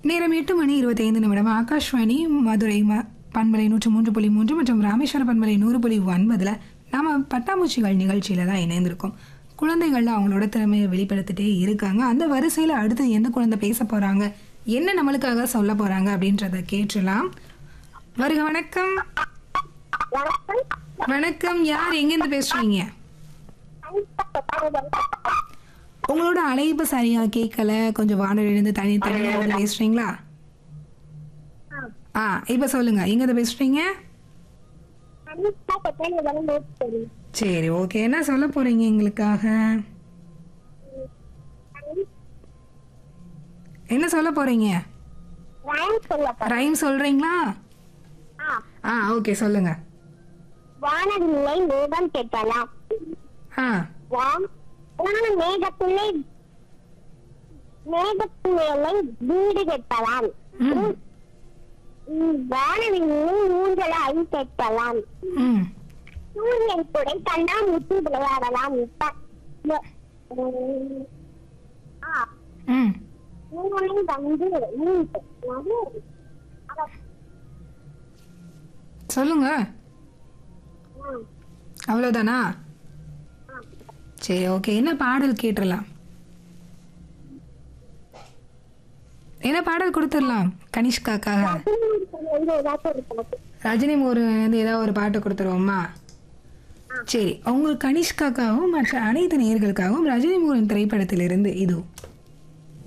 நேரம் எட்டு மணி இருபத்தைந்து நிமிடம் ஆகாஷ்வாணி மதுரை ம பண்பலை நூற்று மூன்று புள்ளி மூன்று மற்றும் ராமேஸ்வர பண்பலை நூறு புள்ளி ஒன்பதில் நாம பட்டாம்பூச்சிகள் நிகழ்ச்சியில் தான் இணைந்திருக்கோம் குழந்தைகள் அவங்களோட திறமையை வெளிப்படுத்திட்டே இருக்காங்க அந்த வரிசையில் அடுத்து எந்த குழந்தை பேச போகிறாங்க என்ன நம்மளுக்காக சொல்ல போகிறாங்க அப்படின்றத கேட்டுலாம் வருக வணக்கம் வணக்கம் வணக்கம் யார் எங்கேருந்து பேசுகிறீங்க உங்களோட அழைப்பு சரியாக கேட்கல கொஞ்சம் வானொலியிலேருந்து தனி தனியாக வந்து பேசுகிறீங்களா ஆ இப்போ சொல்லுங்கள் எங்கேருந்து பேசுகிறீங்க அனிதா பட்டாணிவரம் பேசுகிறேன். சரி ஓகே என்ன சொல்ல போகிறீங்க எங்களுக்காக என்ன சொல்ல போகிறீங்க ரயம் சொல்ல போறேன். ரைம் சொல்கிறீங்களா ஆ, ஆ ஓகே சொல்லுங்கள் வானவில்லை மேகம் கேட்கலாம் ஆ வான் வான மேகத்திலே மேகத்து மேலே வீடு கட்டலாம் ம் ம், வானவில்லை ஊஞ்சலாய் கேட்கலாம் ம் சூரியன் துடை கண்டாமூச்சி விளையாடலாம் ப- ம- ம், ஆ, ம் பூனை வந்து மீன் அது, அவ- சொல்லுங்க ஆ, அவ்வளோதானா சரி ஓகே என்ன பாடல் கேட்டுடலாம் என்ன பாடல் கொடுத்துடலாம் கனிஷ்காக்காக வந்து ஏதாச்சும் ஒரு பாட்டு. ரஜினி மோர் வந்து ஏதாவது ஒரு பாட்டு கொடுத்துருவோமா சரி உங்கள் கனிஷ்காக்காகவும் மற்ற அனைத்து நேயர்களுக்காகவும் ரஜினி மோகன் திரைப்படத்திலிருந்து இது